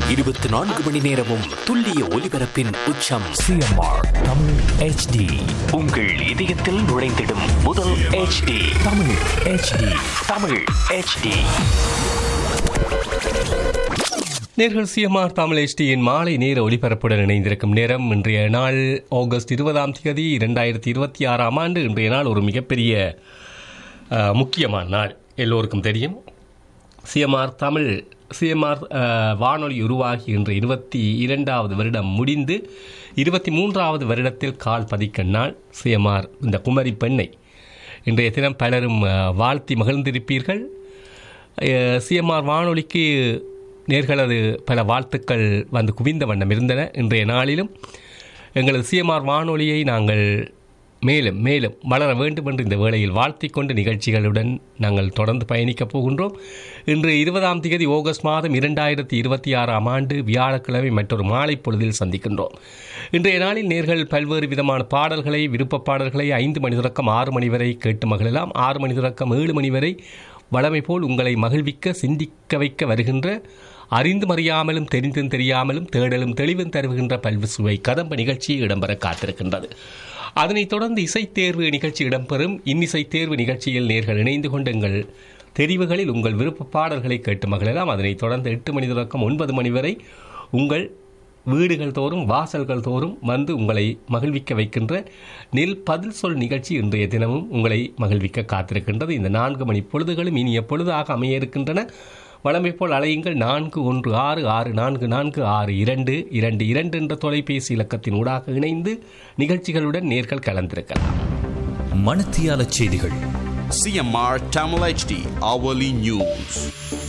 இருபத்தி நான்கு மணி நேரமும் துல்லிய ஒலிபரப்பின் உச்சம் சிஎம்ஆர் தமிழ் ஹெச்டி உங்கள் இதயத்தில் நுழைந்திடும் முதல் HD Tamil HD Tamil HD நேர்கள் சிஎம்ஆர் தமிழ் எஸ்டியின் மாலை நேர ஒலிபரப்புடன் இணைந்திருக்கும் நேரம் இன்றைய நாள் ஆகஸ்ட் இருபதாம் தேதி இரண்டாயிரத்தி இருபத்தி ஆறாம் ஆண்டு இன்றைய நாள் ஒரு மிகப்பெரிய அஹ், முக்கியமான நாள் எல்லோருக்கும் தெரியும் சிஎம்ஆர் தமிழ் சிஎம்ஆர் வானொலி உருவாகி இன்று இருபத்தி இரண்டாவது வருடம் முடிந்து இருபத்தி மூன்றாவது வருடத்தில் கால் பதிக்கும் நாள் சிஎம்ஆர் இந்த குமரி பெண்ணை இன்றைய தினம் பலரும் அஹ், வாழ்த்தி மகிழ்ந்திருப்பீர்கள் சிஎம்ஆர் வானொலிக்கு நேர்களது பல வாழ்த்துக்கள் வந்து குவிந்த வண்ணம் இருந்தன இன்றைய நாளிலும் எங்களது சிஎம்ஆர் வானொலியை நாங்கள் மேலும் மேலும் வளர வேண்டும் என்று இந்த வேளையில் வாழ்த்திக் கொண்டு நிகழ்ச்சிகளுடன் நாங்கள் தொடர்ந்து பயணிக்கப் போகின்றோம் இன்று இருபதாம் தேதி ஆகஸ்ட் மாதம் இரண்டாயிரத்தி இருபத்தி ஆறாம் ஆண்டு வியாழக்கிழமை மற்றொரு மாலை பொழுதில் சந்திக்கின்றோம் இன்றைய நாளில் நேர்கள் பல்வேறு விதமான பாடல்களை விருப்ப பாடல்களை ஐந்து மணி தொடக்கம் ஆறு மணி வரை கேட்டு மகிழலாம் ஆறு மணி தொடக்கம் ஏழு மணி வரை வளமை போல் உங்களை மகிழ்விக்க சிந்திக்க வைக்க வருகின்ற அறிந்தும் அறியாமலும் தெரிந்தும் தெரியாமலும் தேடலும் தெளிவும் தருகின்ற பல்வி சுவை கதம்ப நிகழ்ச்சி இடம்பெற காத்திருக்கின்றது அதனைத் தொடர்ந்து இசைத்தேர்வு நிகழ்ச்சி இடம்பெறும் இன்னிசை தேர்வு நிகழ்ச்சியில் நேர்கள் இணைந்து கொண்டு எங்கள் தெரிவுகளில் உங்கள் விருப்ப பாடல்களை கேட்டு மகிழலாம் அதனைத் தொடர்ந்து எட்டு மணி தொடக்கம் ஒன்பது மணி வரை உங்கள் வீடுகள் தோறும் வாசல்கள் தோறும் வந்து உங்களை மகிழ்விக்க வைக்கின்ற நெல் பதில் சொல் நிகழ்ச்சி இன்றைய தினமும் உங்களை மகிழ்விக்க காத்திருக்கின்றது இந்த நான்கு மணி பொழுதுகளும் இனிய பொழுதாக அமைய இருக்கின்றன வழமை போல் அலையுங்கள் நான்கு ஒன்று ஆறு ஆறு நான்கு நான்கு ஆறு இரண்டு இரண்டு இரண்டு என்ற தொலைபேசி இலக்கத்தின் ஊடாக இணைந்து நிகழ்ச்சிகளுடன் நேர்கள் கலந்திருக்கலாம் மணத்தியால செய்திகள் CMR Tamil HD hourly news.